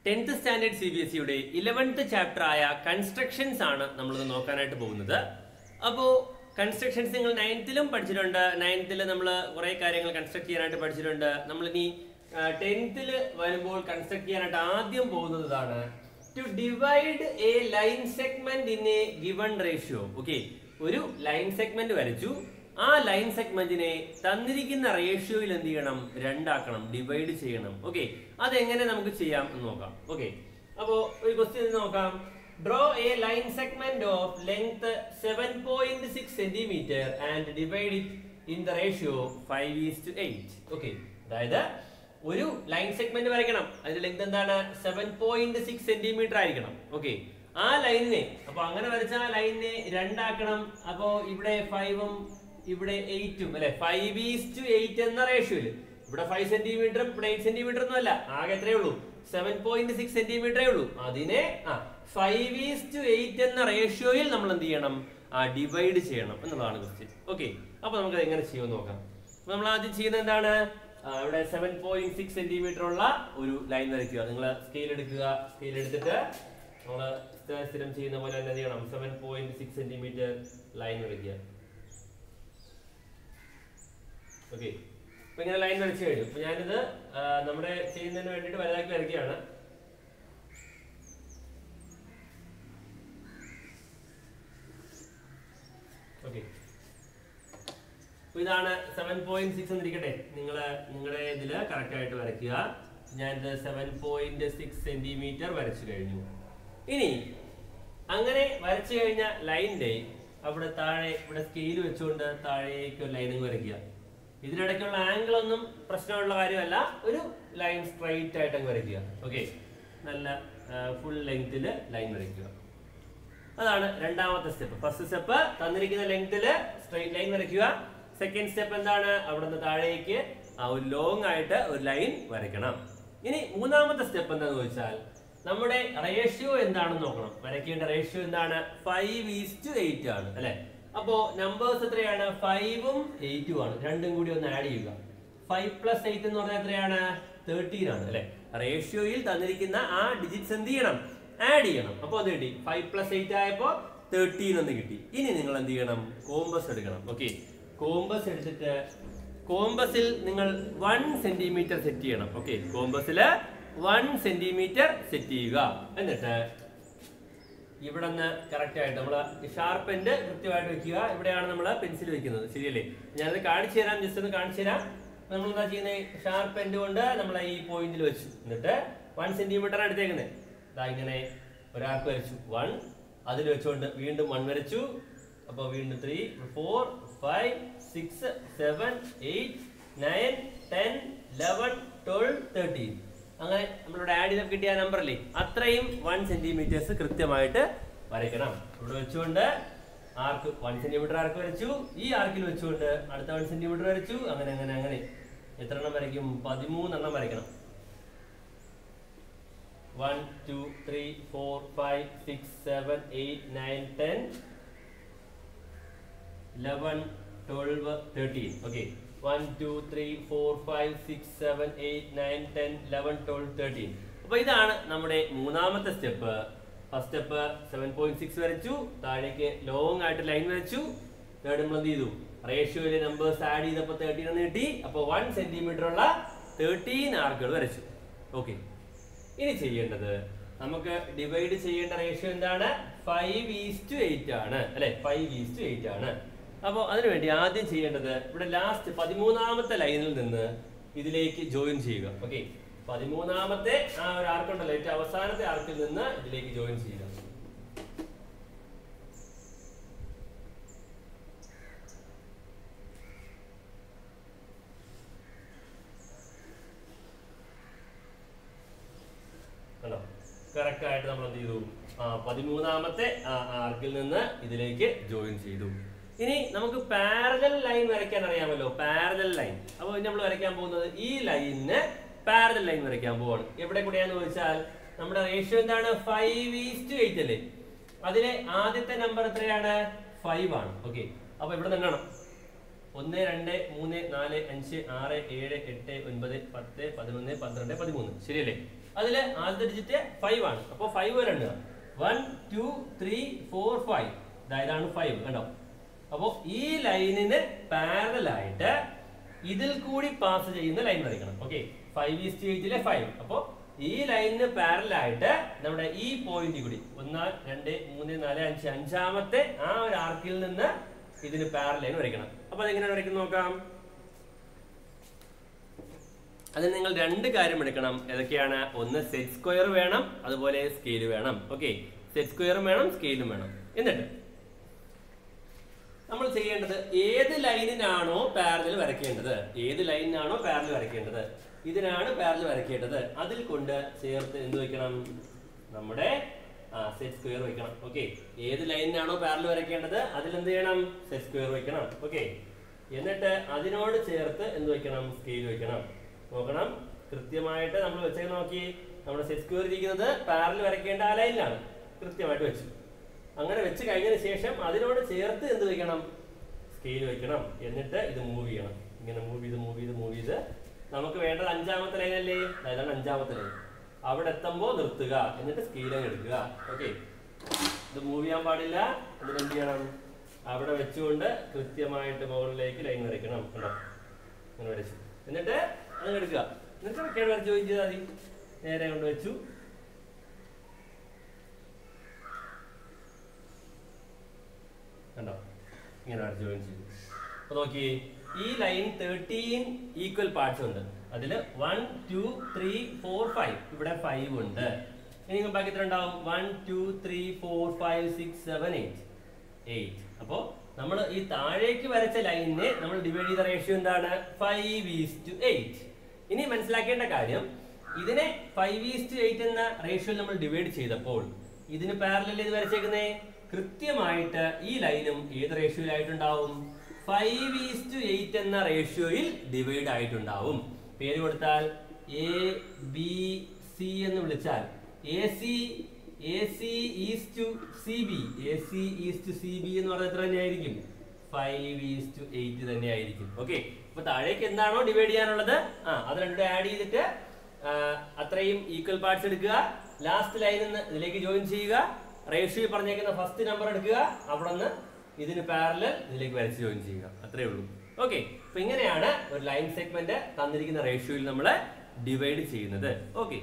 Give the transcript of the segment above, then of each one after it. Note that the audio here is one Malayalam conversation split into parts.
tenth standard C B S സിയുടെ ഇലവൻത്ത് ചാപ്റ്റർ ആയ കൺസ്ട്രക്ഷൻസ് ആണ് നമ്മളിന്ന് നോക്കാനായിട്ട് പോകുന്നത് അപ്പോൾ കൺസ്ട്രക്ഷൻസ് നിങ്ങൾ നയൻത്തിലും പഠിച്ചിട്ടുണ്ട് നയൻത്തിൽ നമ്മൾ കുറേ കാര്യങ്ങൾ കൺസ്ട്രക്ട് ചെയ്യാനായിട്ട് പഠിച്ചിട്ടുണ്ട് നമ്മളിനി ടെൻത്തിൽ വരുമ്പോൾ കൺസ്ട്രക്ട് ചെയ്യാനായിട്ട് ആദ്യം പോകുന്നത് ഇതാണ് to divide a line segment in a given ratio okay ഒരു ലൈൻ സെഗ്മെന്റ് വരച്ചു ആ ലൈൻ സെഗ്മെന്റിനെ തന്നിരിക്കുന്ന റേഷ്യോയിൽ എന്ത് ചെയ്യണം രണ്ടാക്കണം ഡിവൈഡ് ചെയ്യണം ഓക്കെ അതെങ്ങനെ നമുക്ക് ചെയ്യാം എന്ന് നോക്കാം ഓക്കെ അപ്പോ ഒരു ക്വസ്റ്റ്യൻ നോക്കാം draw a line segment of length seven point six centimetre and divide it in the ratio five is to eight okay അതായത് ഒരു ലൈൻ സെഗ്മെന്റ് വരയ്ക്കണം അതിന്റെ ലെങ്ത് എന്താണ് സെവൻ പോയിന്റ് സിക്സ് സെന്റിമീറ്റർ ആയിരിക്കണം ഓക്കെ ആ ലൈനിനെ അപ്പൊ അങ്ങനെ വരച്ച ആ ലൈനിനെ രണ്ടാക്കണം അപ്പോ ഇവിടെ ഫൈവും ഇവിടെ എയ്റ്റും അല്ലെ ഫൈവ് ഈസ് ടു എയ്റ്റ് എന്ന റേഷ്യോയില് ഇവിടെ ഫൈവ് സെന്റിമീറ്ററും ഇവിടെ എയ്റ്റ് സെന്റിമീറ്റർ ഒന്നും അല്ല ആകെ എത്രയേ ഉള്ളൂ സെവൻ പോയിന്റ് സിക്സ് സെന്റിമീറ്ററേ ഉള്ളൂ അതിനെ ആ ഫൈവ് ഈസ് ടു എയ്റ്റ് എന്ന റേഷ്യോയിൽ നമ്മൾ എന്ത് ചെയ്യണം ആ ഡിവൈഡ് ചെയ്യണം എന്നുള്ളതാണ് ക്വസ്റ്റ്യൻ ഓക്കെ അപ്പൊ നമുക്ക് എങ്ങനെ ചെയ്യുമെന്ന് നോക്കാം അപ്പൊ നമ്മൾ ആദ്യം ചെയ്യുന്നത് എന്താണ് ആ, ഇവിടെ സെവൻ പോയിന്റ് സിക്സ് സെന്റിമീറ്റർ ഉള്ള ഒരു ലൈൻ വരയ്ക്കുക നിങ്ങൾ സ്കെയിൽ എടുക്കുക സ്കെയിൽ എടുത്തിട്ട് നമ്മൾ സ്ഥിരം ചെയ്യുന്ന പോലെ തന്നെ ചെയ്യണം seven point six centimetre line വരയ്ക്കുക ഓക്കെ അപ്പൊ ഇങ്ങനെ ലൈൻ വരച്ചു കഴിഞ്ഞു അപ്പൊ ഞാനിത് ആ, നമ്മുടെ ചെയ്യുന്നതിന് വേണ്ടിയിട്ട് വലുതാക്കി വരയ്ക്കുകയാണ് ഓക്കെ അപ്പൊ ഇതാണ് സെവൻ പോയിന്റ് സിക്സ് എന്നിരിക്കട്ടെ നിങ്ങൾ നിങ്ങളുടെ ഇതിൽ കറക്റ്റ് ആയിട്ട് വരയ്ക്കുക ഞാനിത് സെവൻ പോയിന്റ് സിക്സ് സെന്റിമീറ്റർ വരച്ചു കഴിഞ്ഞു ഇനി അങ്ങനെ വരച്ചു കഴിഞ്ഞ ലൈനിന്റെ അവിടെ താഴെ ഇവിടെ സ്കെയിൽ വെച്ചുകൊണ്ട് താഴേക്ക് ഒരു ലൈനിങ് വരയ്ക്കുക ഇതിനിടയ്ക്കുള്ള ആംഗിൾ ഒന്നും പ്രശ്നമുള്ള കാര്യമല്ല ഒരു ലൈൻ സ്ട്രൈറ്റ് ആയിട്ട് അങ്ങ് വരയ്ക്കുക ഓക്കെ നല്ല ഫുൾ ലെങ്ത്തിൽ ലൈൻ വരയ്ക്കുക അതാണ് രണ്ടാമത്തെ സ്റ്റെപ്പ് ഫസ്റ്റ് സ്റ്റെപ്പ് തന്നിരിക്കുന്ന ലെങ്തില് സ്ട്രെയിറ്റ് ലൈൻ വരയ്ക്കുക സെക്കൻഡ് സ്റ്റെപ്പ് എന്താണ് അവിടുന്ന് താഴേക്ക് ആ ഒരു ലോങ് ആയിട്ട് ഒരു ലൈൻ വരയ്ക്കണം ഇനി മൂന്നാമത്തെ സ്റ്റെപ്പ് എന്താണെന്ന് ചോദിച്ചാൽ നമ്മുടെ റേഷ്യോ എന്താണെന്ന് നോക്കണം വരയ്ക്കേണ്ട റേഷ്യോ എന്താണ് ഫൈവ് ഈസ് ടു എയ്റ്റ് ആണ് അല്ലെ അപ്പോ നമ്പേഴ്സ് എത്രയാണ് ഫൈവും എയ്റ്റും ആണ് രണ്ടും കൂടി ഒന്ന് ആഡ് ചെയ്യുക ഫൈവ് പ്ലസ് എയ്റ്റ് എന്ന് പറഞ്ഞാൽ എത്രയാണ് തേർട്ടീൻ ആണ് അല്ലെ റേഷ്യോയിൽ തന്നിരിക്കുന്ന ആ ഡിജിറ്റ്സ് എന്ത് ചെയ്യണം ആഡ് ചെയ്യണം അപ്പോൾ അത് കിട്ടി ഫൈവ് പ്ലസ് എയ്റ്റ് ആയപ്പോൾ തേർട്ടീൻ എന്ന് കിട്ടി ഇനി നിങ്ങൾ എന്ത് ചെയ്യണം കോമ്പസ് എടുക്കണം ഓക്കെ കോമ്പസ് എടുത്തിട്ട് കോമ്പസിൽ നിങ്ങൾ വൺ സെന്റിമീറ്റർ സെറ്റ് ചെയ്യണം ഓക്കെ കോമ്പസിൽ വൺ സെന്റിമീറ്റർ സെറ്റ് ചെയ്യുക എന്നിട്ട് ഇവിടെ നിന്ന് കറക്റ്റ് ആയിട്ട് നമ്മൾ ഷാർപ്പ് എൻഡ് കൃത്യമായിട്ട് വെക്കുക ഇവിടെയാണ് നമ്മൾ പെൻസിൽ വെക്കുന്നത് ശരിയല്ലേ ഞാനത് കാണിച്ചു തരാം ജസ്റ്റ് ഒന്ന് കാണിച്ചു തരാം നമ്മൾ എന്താ ചെയ്യുന്നത് ഷാർപ്പ് എൻഡ് കൊണ്ട് നമ്മൾ ഈ പോയിന്റിൽ വെച്ചു എന്നിട്ട് വൺ സെന്റിമീറ്റർ എടുത്തേക്കുന്നത് ഇതാ ഇങ്ങനെ ഒരാൾക്ക് വരച്ചു വൺ അതിൽ വെച്ചുകൊണ്ട് വീണ്ടും വൺ വരച്ചു അപ്പോൾ വീണ്ടും three four five six seven eight nine ten eleven twelve thirteen അങ്ങനെ നമ്മളിവിടെ ആഡ് ചെയ്ത് കിട്ടിയ നമ്പർ അല്ലേ അത്രയും വൺ സെന്റിമീറ്റേഴ്സ് കൃത്യമായിട്ട് വരയ്ക്കണം ഇവിടെ വെച്ചുകൊണ്ട് ആർക്ക് വൺ സെന്റിമീറ്റർ ആർക്ക് വരച്ചു ഈ ആർക്കിൽ വെച്ചുകൊണ്ട് അടുത്ത വൺ സെന്റിമീറ്റർ വരച്ചു അങ്ങനെ അങ്ങനെ അങ്ങനെ എത്ര എണ്ണം വരയ്ക്കും പതിമൂന്നെണ്ണം വരയ്ക്കണം one two three four five six seven eight nine ten eleven twelve thirteen okay one two three four five six seven eight nine ten eleven twelve thirteen അപ്പൊ ഇതാണ് നമ്മുടെ മൂന്നാമത്തെ step first step seven point six വരച്ചു താഴേക്ക് ലോങ് ആയിട്ട് ലൈൻ വരച്ചു തേർഡ് നമ്മൾ എന്ത് ചെയ്തു റേഷ്യോയിലെ നമ്പേഴ്സ് ആഡ് ചെയ്തപ്പോൾ തേർട്ടീൻ എന്ന് കിട്ടി അപ്പോൾ വൺ സെന്റിമീറ്റർ ഉള്ള തേർട്ടീൻ ആർക്കുകൾ വരച്ചു ഓക്കെ ഇനി ചെയ്യേണ്ടത് നമുക്ക് ഡിവൈഡ് ചെയ്യേണ്ട റേഷ്യോ എന്താണ് ഫൈവ് ഈസ് ടു എയ്റ്റ് ആണ് അല്ലെ ഫൈവ് ഈസ് ടു എയ്റ്റ് ആണ് അപ്പോൾ അതിനുവേണ്ടി ആദ്യം ചെയ്യേണ്ടത് ഇവിടെ ലാസ്റ്റ് പതിമൂന്നാമത്തെ ലൈനിൽ നിന്ന് ഇതിലേക്ക് ജോയിൻ ചെയ്യുക ഓക്കെ പതിമൂന്നാമത്തെ ആ ഒരു ആർക്കുണ്ടല്ലോ ഏറ്റവും അവസാനത്തെ ആർക്കിൽ നിന്ന് ഇതിലേക്ക് ജോയിൻ ചെയ്യുക കണ്ടോ കറക്റ്റ് ആയിട്ട് നമ്മൾ എന്ത് ചെയ്തു ആ പതിമൂന്നാമത്തെ ആ ആർക്കിൽ നിന്ന് ഇതിലേക്ക് ജോയിൻ ചെയ്തു ഇനി നമുക്ക് പാരലൽ ലൈൻ വരയ്ക്കാൻ അറിയാമല്ലോ പാരലൽ ലൈൻ അപ്പോൾ നമ്മൾ വരയ്ക്കാൻ പോകുന്നത് ഈ ലൈനിന് പാരലൽ ലൈൻ വരയ്ക്കാൻ പോവാണ് എവിടെ കൂടെയാന്ന് ചോദിച്ചാൽ നമ്മുടെ റേഷ്യോ എന്താണ് ഫൈവ് ഈസ് ടു എയ്റ്റ് അല്ലേ അതിലെ ആദ്യത്തെ നമ്പർ എത്രയാണ് ഫൈവ് ആണ് ഓക്കെ അപ്പൊ ഇവിടെ നിന്നാണ് ഒന്ന് രണ്ട് മൂന്ന് നാല് അഞ്ച് ആറ് ഏഴ് എട്ട് ഒൻപത് പത്ത് പതിനൊന്ന് പന്ത്രണ്ട് പതിമൂന്ന് ശരിയല്ലേ അതിൽ ആദ്യത്തെ ഡിജിറ്റ് ഫൈവ് ആണ് അപ്പോൾ ഫൈവ് വരെ ഉണ്ട് one two three four five ഇതാണ് ഫൈവ് കണ്ടോ അപ്പോൾ ഈ ലൈനിന് പാരലൽ ആയിട്ട് ഇതിൽ കൂടി പാസ് ചെയ്യുന്ന ലൈൻ വരയ്ക്കണം ഓക്കെ ഫൈവ് ഈസ്റ്റ് എയ്റ്റിലെ ഫൈവ് അപ്പോൾ ഈ ലൈനിന് പാരലൽ ആയിട്ട് നമ്മുടെ ഈ പോയിന്റ് കൂടി ഒന്ന് രണ്ട് മൂന്ന് നാല് അഞ്ച് അഞ്ചാമത്തെ ആ ഒരു ആർക്കിൽ നിന്ന് ഇതിന് പാരലൽ ലൈൻ വരയ്ക്കണം അപ്പൊ അതെങ്ങനെയാണ് വരയ്ക്കുന്നത് നോക്കാം അതിന് നിങ്ങൾ രണ്ട് കാര്യം എടുക്കണം ഏതൊക്കെയാണ് ഒന്ന് സെറ്റ് സ്ക്വയർ വേണം അതുപോലെ സ്കെയിൽ വേണം ഓക്കെ സെറ്റ് സ്ക്വയറും വേണം സ്കെയിലും വേണം എന്നിട്ട് നമ്മൾ ചെയ്യേണ്ടത് ഏത് ലൈനിനാണോ പാരലൽ വരയ്ക്കേണ്ടത് ഏത് ലൈനിനാണോ പാരലൽ വരയ്ക്കേണ്ടത് ഇതിനാണ് പാരലൽ വരയ്ക്കേണ്ടത് അതിൽ കൊണ്ട് ചേർത്ത് എന്ത് വെക്കണം നമ്മുടെ സെറ്റ് സ്ക്വയർ വെക്കണം ഓക്കെ ഏത് ലൈനിനാണോ പാരലൽ വരയ്ക്കേണ്ടത് അതിൽ എന്ത് ചെയ്യണം സെറ്റ് സ്ക്വയർ വെക്കണം ഓക്കെ എന്നിട്ട് അതിനോട് ചേർത്ത് എന്ത് വെക്കണം സ്കെയിൽ വെക്കണം നോക്കണം കൃത്യമായിട്ട് നമ്മൾ വെച്ചേക്ക് നോക്കി നമ്മുടെ സെറ്റ് സ്ക്വയർ ഇരിക്കുന്നത് പാരലൽ വരയ്ക്കേണ്ട ആ ലൈനിലാണ് കൃത്യമായിട്ട് വെച്ചു അങ്ങനെ വെച്ച് കഴിഞ്ഞതിന് ശേഷം അതിനോട് ചേർത്ത് എന്ത് വെക്കണം സ്കെയിൽ വെക്കണം എന്നിട്ട് ഇത് മൂവ് ചെയ്യണം ഇങ്ങനെ മൂവ് ചെയ്ത് മൂവ് ചെയ്ത് മൂവ് ചെയ്ത് നമുക്ക് വേണ്ടത് അഞ്ചാമത്തെ ലൈൻ അല്ലേ അതാണ് അഞ്ചാമത്തെ ലൈൻ അവിടെ എത്തുമ്പോൾ നിർത്തുക എന്നിട്ട് സ്കെയിൽ അങ്ങ് എടുക്കുക ഓക്കെ ഇത് മൂവ് ചെയ്യാൻ പാടില്ല എന്നിട്ട് എന്ത് ചെയ്യണം അവിടെ വെച്ചുകൊണ്ട് കൃത്യമായിട്ട് മുകളിലേക്ക് ലൈൻ വരയ്ക്കണം കണ്ടോ അങ്ങനെ വരച്ചു എന്നിട്ട് അങ്ങ് എടുക്കുക എന്നിട്ട് വെക്കാൻ വരച്ച് ജോയിൻ ചെയ്താൽ മതി നേരെ കൊണ്ട് വെച്ചു കണ്ടോ ഇങ്ങനെ വരച്ച് ജോയിൻ ചെയ്തു അപ്പൊ നോക്കി ഈ ലൈൻ തേർട്ടീൻ ഈക്വൽ പാർട്സ് ഉണ്ട് അതിൽ one two three four five ഇവിടെ ഫൈവ് ഉണ്ട് ഇനി നിങ്ങൾ ബാക്കി എത്ര ഉണ്ടാവും one two three four five six seven eight eight അപ്പോൾ നമ്മൾ ഈ താഴേക്ക് വരച്ച ലൈനിനെ നമ്മൾ ഡിവൈഡ് ചെയ്ത റേഷ്യോ എന്താണ് ഫൈവ് ഈസ് ടു എയ്റ്റ് ഇനി മനസ്സിലാക്കേണ്ട കാര്യം ഇതിനെ ഫൈവ് ഈസ് ടു എയ്റ്റ് എന്ന റേഷ്യോയിൽ നമ്മൾ ഡിവൈഡ് ചെയ്തപ്പോൾ ഇതിന് പാരലൽ ഇത് വരച്ചേക്കുന്നേ കൃത്യമായിട്ട് ഈ ലൈനും ഏത് റേഷ്യോയിലായിട്ടുണ്ടാവും ഫൈവ് ഈസ് ടു എയ്റ്റ് എന്ന റേഷ്യോയിൽ ഡിവൈഡ് ആയിട്ടുണ്ടാവും പേര് കൊടുത്താൽ എ ബി സി എന്ന് വിളിച്ചാൽ A C A C is to C B A C is to C B എന്ന് പറഞ്ഞാൽ എത്ര തന്നെയായിരിക്കും ഫൈവ് ഈസ് ടു എയ്റ്റ് തന്നെ ആയിരിക്കും ഓക്കെ അപ്പൊ താഴേക്ക് എന്താണോ ഡിവൈഡ് ചെയ്യാനുള്ളത് ആ അത് രണ്ടും ആഡ് ചെയ്തിട്ട് ആ, അത്രയും ഈക്വൽ പാർട്സ് എടുക്കുക ലാസ്റ്റ് ലൈനിൽ നിന്ന് ഇതിലേക്ക് ജോയിൻ ചെയ്യുക റേഷ്യോ പറഞ്ഞേക്കുന്ന ഫസ്റ്റ് നമ്പർ എടുക്കുക അവിടെ നിന്ന് ഇതിന് പാരലൽ ഇതിലേക്ക് വരച്ച് ജോയിൻ ചെയ്യുക അത്രേ ഉള്ളൂ ഓക്കെ അപ്പൊ ഇങ്ങനെയാണ് ഒരു ലൈൻ സെഗ്മെന്റ് തന്നിരിക്കുന്ന റേഷ്യോയിൽ നമ്മൾ ഡിവൈഡ് ചെയ്യുന്നത് ഓക്കെ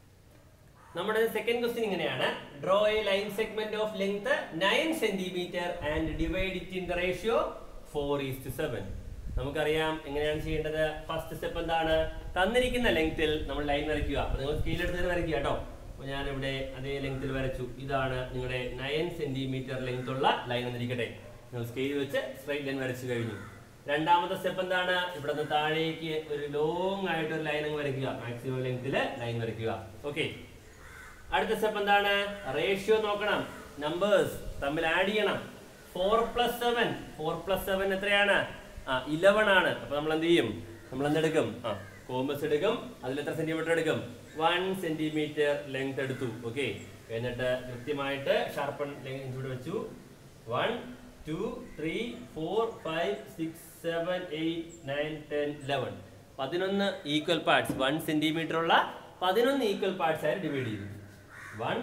നമ്മുടെ സെക്കൻഡ് ക്വസ്റ്റ്യൻ ഇങ്ങനെയാണ് draw a line segment of length nine centimetre and divide it in the ratio four is to seven നമുക്കറിയാം എങ്ങനെയാണ് ചെയ്യേണ്ടത് ഫസ്റ്റ് സ്റ്റെപ്പ് എന്താണ് തന്നിരിക്കുന്ന ലെങ്ത്തിൽ നമ്മൾ ലൈൻ വരയ്ക്കുക അപ്പൊ നിങ്ങൾ സ്കെയിൽ എടുത്ത് വരയ്ക്കുക കേട്ടോ അപ്പൊ ഞാൻ ഇവിടെ അതേ ലെങ്ത്തിൽ വരച്ചു ഇതാണ് നിങ്ങളുടെ നയൻ സെന്റിമീറ്റർ ലെങ്ത് ഉള്ള ലൈൻ എന്നിരിക്കട്ടെ നിങ്ങൾ സ്കെയിൽ വെച്ച് സ്ട്രൈറ്റ് ലൈൻ വരച്ചു കഴിഞ്ഞു രണ്ടാമത്തെ സ്റ്റെപ്പ് എന്താണ് ഇവിടെ നിന്ന് താഴേക്ക് ഒരു ലോങ് ആയിട്ട് ഒരു ലൈൻ അങ്ങ് വരയ്ക്കുക മാക്സിമം ലെങ്ത്തിൽ ലൈൻ വരയ്ക്കുക ഓക്കെ അടുത്ത സ്റ്റെപ്പ് എന്താണ് റേഷ്യോ നോക്കണം നമ്പേഴ്സ് തമ്മിൽ ആഡ് ചെയ്യണം four plus seven four plus seven എത്രയാണ് ആ ഇലവൻ ആണ് അപ്പൊ നമ്മൾ എന്ത് ചെയ്യും നമ്മൾ എന്തെടുക്കും ആ കോമ്പസ് എടുക്കും അതിൽ എത്ര സെന്റിമീറ്റർ എടുക്കും വൺ സെന്റിമീറ്റർ ലെങ്ത് എടുത്തു ഓക്കെ എന്നിട്ട് കൃത്യമായിട്ട് ഷാർപ്പൺ ലെങ്ത് ഇവിടെ വെച്ചു one two three four five six seven eight nine ten eleven പതിനൊന്ന് ഈക്വൽ പാർട്സ് വൺ സെന്റിമീറ്റർ ഉള്ള പതിനൊന്ന് ഈക്വൽ പാർട്സ് ആയി ഡിവൈഡ് ചെയ്തു one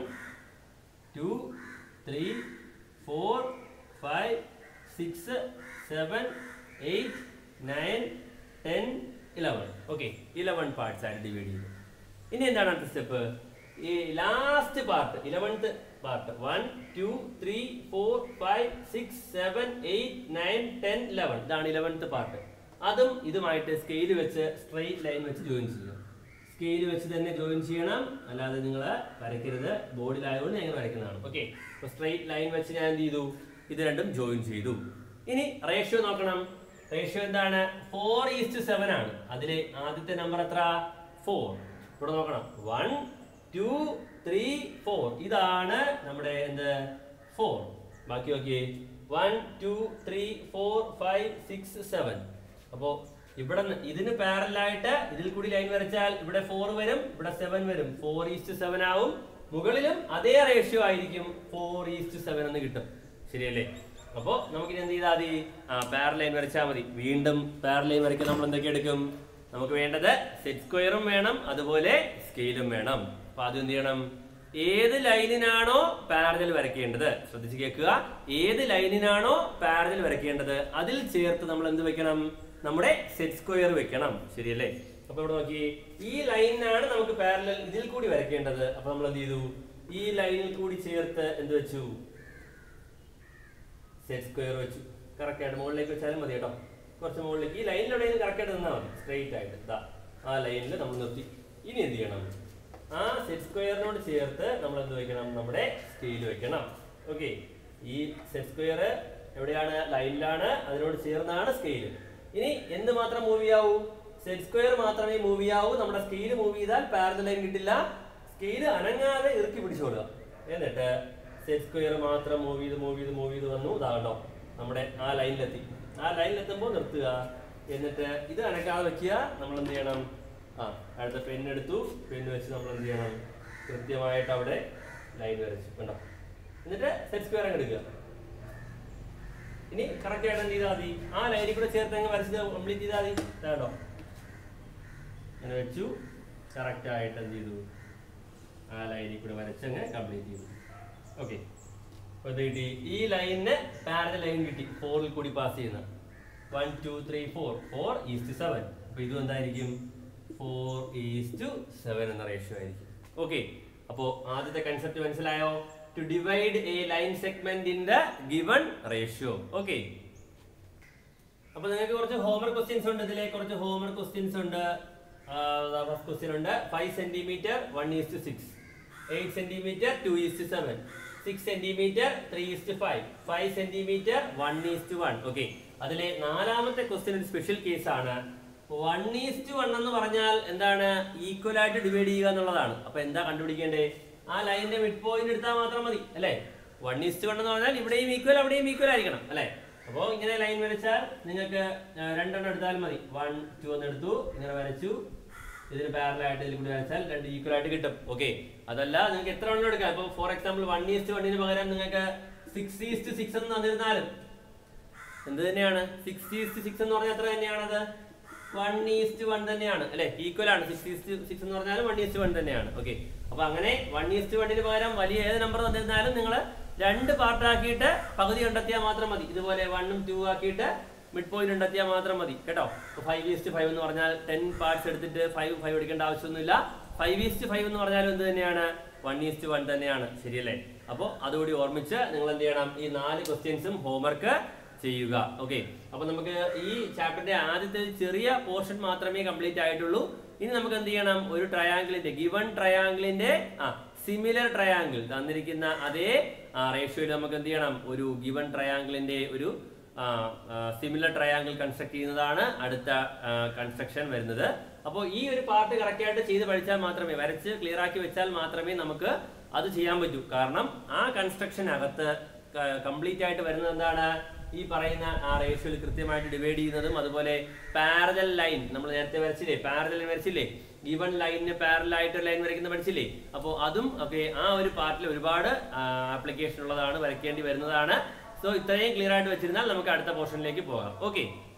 two three four five six seven eight nine ten eleven okay eleven parts ആയിട്ട് ഡിവൈഡ് ചെയ്തു ഇനി എന്താണ് അടുത്ത സ്റ്റെപ്പ് ഈ last part eleventh part one two three four five six seven eight nine ten eleven ഇതാണ് ഇലവൻത്ത് പാർട്ട് അതും ഇതുമായിട്ട് സ്കെയിൽ വെച്ച് സ്ട്രെയിറ്റ് ലൈൻ വെച്ച് ജോയിൻ ചെയ്യുക സ്കെയിൽ വെച്ച് തന്നെ ജോയിൻ ചെയ്യണം അല്ലാതെ നിങ്ങൾ വരയ്ക്കരുത് ബോർഡിലായതുകൊണ്ട് ഞാൻ ഇങ്ങനെ വരയ്ക്കുന്നതാണ് ഓക്കെ അപ്പൊ സ്ട്രെയിറ്റ് ലൈൻ വെച്ച് ഞാൻ എന്ത് ചെയ്തു ഇത് രണ്ടും ജോയിൻ ചെയ്തു ഇനി റേഷ്യോ നോക്കണം റേഷ്യോ എന്താണ് ഫോർ ഈസ്റ്റ് സെവൻ ആണ് അതിലെ ആദ്യത്തെ നമ്പർ എത്ര ഫോർ ഇവിടെ നോക്കണം വൺ ടു ത്രീ ഫോർ ഇതാണ് നമ്മുടെ എന്ത് ഫോർ ബാക്കി നോക്കിയേ one two three four five six seven അപ്പോ ഇവിടെ ന്ന് ഇതിന് പാരലായിട്ട് ഇതിൽ കൂടി ലൈൻ വരച്ചാൽ ഇവിടെ ഫോർ വരും ഇവിടെ സെവൻ വരും ഫോർ ഈസ്റ്റ് സെവൻ ആവും മുകളിലും അതേ റേഷ്യോ ആയിരിക്കും ഫോർ ഈസ്റ്റ് സെവൻ എന്ന് കിട്ടും ശരിയല്ലേ അപ്പോ നമുക്ക് എന്ത് ചെയ്താൽ മതി ആ പാര ലൈൻ വരച്ചാൽ മതി വീണ്ടും പാര ലൈൻ വരയ്ക്കാൻ നമ്മൾ എന്തൊക്കെ എടുക്കും നമുക്ക് വേണ്ടത് സെറ്റ് സ്ക്വയറും വേണം അതുപോലെ സ്കെയിലും വേണം അപ്പൊ ആദ്യം എന്ത് ചെയ്യണം ഏത് ലൈനിനാണോ പാരലൽ വരയ്ക്കേണ്ടത് ശ്രദ്ധിച്ച് കേൾക്കുക ഏത് ലൈനിനാണോ പാരലൽ വരയ്ക്കേണ്ടത് അതിൽ ചേർത്ത് നമ്മൾ എന്ത് വെക്കണം നമ്മുടെ സെറ്റ് സ്ക്വയർ വെക്കണം ശരിയല്ലേ അപ്പൊ ഇവിടെ നോക്കി ഈ ലൈനിനാണ് നമുക്ക് പാരലൽ ഇതിൽ കൂടി വരയ്ക്കേണ്ടത് അപ്പൊ നമ്മൾ എന്ത് ചെയ്തു ഈ ലൈനിൽ കൂടി ചേർത്ത് എന്ത് വെച്ചു സെറ്റ് സ്ക്വയർ വെച്ചു കറക്റ്റ് ആയിട്ട് മുകളിലേക്ക് വെച്ചാലും മതി കേട്ടോ കുറച്ച് മുകളിലേക്ക് ഈ ലൈനിൽ എവിടെയും കറക്റ്റ് ആയിട്ട് നിന്നാൽ മതി സ്ട്രെയിറ്റ് ആയിട്ട് ഇതാ ആ ലൈനിൽ നമ്മൾ നിർത്തി ഇനി എന്ത് ചെയ്യണം ആ സെറ്റ് സ്ക്വയറിനോട് ചേർത്ത് നമ്മൾ എന്ത് വെക്കണം നമ്മുടെ സ്കെയിൽ വെക്കണം ഓക്കെ ഈ സെറ്റ് സ്ക്വയർ എവിടെയാണ് ലൈനിലാണ് അതിനോട് ചേർന്നാണ് സ്കെയിൽ ഇനി എന്ത് മാത്രം മൂവ് ചെയ്യാവൂ സെറ്റ് സ്ക്വയർ മാത്രമേ മൂവ് ചെയ്യാവൂ നമ്മുടെ സ്കെയിൽ മൂവ് ചെയ്താൽ പാരലൽ ലൈൻ കിട്ടില്ല സ്കെയിൽ അനങ്ങാതെ ഇറുക്കി പിടിച്ചോളുക എന്നിട്ട് സെറ്റ് സ്ക്വയർ മാത്രം മൂവ് ചെയ്ത് മൂവ് ചെയ്ത് മൂവ് ചെയ്ത് വന്നു ഇതാകണ്ടോ നമ്മുടെ ആ ലൈനിലെത്തി ആ ലൈനിലെത്തുമ്പോൾ നിർത്തുക എന്നിട്ട് ഇത് അനക്കാതെ വെക്കുക നമ്മൾ എന്ത് ചെയ്യണം ആ അടുത്ത പെൻ എടുത്തു പെൻ വെച്ച് നമ്മൾ എന്ത് ചെയ്യണം കൃത്യമായിട്ട് അവിടെ ലൈൻ വരച്ചു കണ്ടോ എന്നിട്ട് സെറ്റ് സ്ക്വയർ അങ്ങ് എടുക്കുക ഇനി കറക്റ്റ് ആയിട്ട് എന്ത് ചെയ്താൽ മതി ആ ലൈനിൽ കൂടെ ചേർത്ത് അങ്ങ് വരച്ച് കംപ്ലീറ്റ് ചെയ്താൽ മതി ഇതാണ്ടോ അങ്ങനെ വെച്ചു കറക്റ്റ് ആയിട്ട് എന്ത് ചെയ്തു ആ ലൈനിൽ കൂടെ വരച്ചങ്ങ് കംപ്ലീറ്റ് ചെയ്തു ഓക്കെ അപ്പോൾ ഇത് കിട്ടി ഈ ലൈനിന് പാരലൽ ലൈൻ കിട്ടി ഫോറിൽ കൂടി പാസ് ചെയ്യുന്ന one two three four four is to seven അപ്പോൾ ഇതും എന്തായിരിക്കും ഫോർ ഈസ്റ്റ് സെവൻ എന്ന റേഷ്യോ ആയിരിക്കും ഓക്കെ അപ്പോൾ ആദ്യത്തെ കൺസെപ്റ്റ് മനസ്സിലായോ to divide a line segment in the given ratio okay അപ്പൊ നിങ്ങൾക്ക് കുറച്ച് ഹോംവർക്ക് ക്വസ്റ്റ്യൻസ് ഉണ്ട് ഇതിലെ കുറച്ച് ഹോംവർക്ക് ക്വസ്റ്റ്യൻസ് ഉണ്ട് ഫസ്റ്റ് ക്വസ്റ്റ്യൻ ഉണ്ട് five centimetre one is to six eight centimetre two is to seven six centimetre three is to five five centimetre one is to one okay അതിലെ നാലാമത്തെ ക്വസ്റ്റ്യൻ ഒരു സ്പെഷ്യൽ കേസ് ആണ് വൺ ഈസ്റ്റ് വൺ എന്ന് പറഞ്ഞാൽ എന്താണ് ഈക്വൽ ആയിട്ട് ഡിവൈഡ് ചെയ്യുക എന്നുള്ളതാണ് അപ്പൊ എന്താ കണ്ടുപിടിക്കേണ്ടേ ആ ലൈനിന്റെ മിഡ് പോയിന്റ് എടുത്താൽ മാത്രം മതി അല്ലേ വൺ ഈസ്റ്റ് വൺ എന്ന് പറഞ്ഞാൽ ഇവിടെയും ഈക്വൽ അവിടെയും ഈക്വൽ ആയിരിക്കണം അല്ലേ അപ്പോൾ ഇങ്ങനെ ലൈൻ വരച്ചാൽ നിങ്ങൾക്ക് ആ, രണ്ടെണ്ണം എടുത്താൽ മതി വൺ ടു എന്ന് എടുത്തു ഇങ്ങനെ വരച്ചു ഇതിന് പാരലൽ ആയിട്ട് ഇതിൽ കൂടി വരച്ചാൽ രണ്ട് ഈക്വൽ ആയിട്ട് കിട്ടും ഓക്കെ അതല്ല നിങ്ങൾക്ക് എത്ര എണ്ണം എടുക്കാം ഇപ്പോൾ ഫോർ എക്സാമ്പിൾ വൺ ഈസ്റ്റ് വണ്ണിന് പകരം നിങ്ങൾക്ക് സിക്സ് ഈസ്റ്റ് സിക്സ് എന്ന് തന്നിരുന്നാലും എന്ത് തന്നെയാണ് സിക്സ് ഈസ്റ്റ് സിക്സ് എന്ന് പറഞ്ഞാൽ എത്ര തന്നെയാണത് വൺ ഈസ്റ്റ് വൺ തന്നെയാണ് അല്ലെ ഈക്വൽ ആണ് സിക്സ് ഈസ്റ്റ് സിക്സ് എന്ന് പറഞ്ഞാൽ വൺ ഈസ്റ്റ് വൺ തന്നെയാണ് ഓക്കെ അപ്പൊ അങ്ങനെ വൺ ഈസ്റ്റ് വണ്ണിന് പകരം വലിയ ഏത് നമ്പർ തന്നിരുന്നാലും നിങ്ങൾ രണ്ട് പാർട്ട് ആക്കിയിട്ട് പകുതി കണ്ടെത്തിയാൽ മാത്രം മതി ഇതുപോലെ വണ്ണും ടു ആക്കിയിട്ട് മിഡ് പോയിന്റ് കണ്ടെത്തിയാൽ മാത്രം മതി കേട്ടോ ഫൈവ് ഈസ്റ്റ് ഫൈവ് എന്ന് പറഞ്ഞാൽ ടെൻ പാർട്സ് എടുത്തിട്ട് ഫൈവ് ഫൈവ് എടുക്കേണ്ട ആവശ്യമൊന്നുമില്ല ഫൈവ് ഈസ്റ്റ് ഫൈവ് എന്ന് പറഞ്ഞാലും എന്ത് തന്നെയാണ് വൺ ഈസ്റ്റ് വൺ തന്നെയാണ് ശരിയല്ലേ അപ്പോൾ അതുകൂടി ഓർമ്മിച്ച് നിങ്ങൾ എന്ത് ചെയ്യണം ഈ നാല് ക്വസ്റ്റ്യൻസും ഹോംവർക്ക് ചെയ്യുക ഓക്കെ അപ്പൊ നമുക്ക് ഈ ചാപ്റ്ററിന്റെ ആദ്യത്തെ ചെറിയ പോർഷൻ മാത്രമേ കംപ്ലീറ്റ് ആയിട്ടുള്ളൂ ഇനി നമുക്ക് എന്ത് ചെയ്യണം ഒരു ട്രയാങ്കിളിന്റെ ഗിവൺ ട്രയാങ്കിളിന്റെ ആ സിമിലർ ട്രയാങ്കിൾ തന്നിരിക്കുന്ന അതേ റേഷ്യോയിൽ നമുക്ക് എന്ത് ചെയ്യണം ഒരു ഗിവൺ ട്രയാങ്കിളിന്റെ ഒരു സിമിലർ ട്രയാങ്കിൾ കൺസ്ട്രക്ട് ചെയ്യുന്നതാണ് അടുത്ത കൺസ്ട്രക്ഷൻ വരുന്നത് അപ്പോൾ ഈ ഒരു പാർട്ട് കറക്റ്റ് ആയിട്ട് ചെയ്ത് പഠിച്ചാൽ മാത്രമേ വരച്ച് ക്ലിയർ ആക്കി വെച്ചാൽ മാത്രമേ നമുക്ക് അത് ചെയ്യാൻ പറ്റൂ കാരണം ആ കൺസ്ട്രക്ഷനകത്ത് കംപ്ലീറ്റ് ആയിട്ട് വരുന്നത് എന്താണ് ഈ പറയുന്ന ആ റേഷ്യോയിൽ കൃത്യമായിട്ട് ഡിവൈഡ് ചെയ്യുന്നതും അതുപോലെ പാരലൽ ലൈൻ നമ്മൾ നേരത്തെ വരച്ചില്ലേ പാരലൽ വരച്ചില്ലേ ഈവൺ ലൈനിന് പാരലൽ ആയിട്ട് ലൈൻ വരയ്ക്കുന്ന പഠിച്ചില്ലേ അപ്പോൾ അതും ഒക്കെ ആ ഒരു പാർട്ടിൽ ഒരുപാട് ആപ്ലിക്കേഷൻ ഉള്ളതാണ് വരയ്ക്കേണ്ടി വരുന്നതാണ് സോ ഇത്രയും ക്ലിയർ ആയിട്ട് വെച്ചിരുന്നാൽ നമുക്ക് അടുത്ത പോർഷനിലേക്ക് പോകാം ഓക്കെ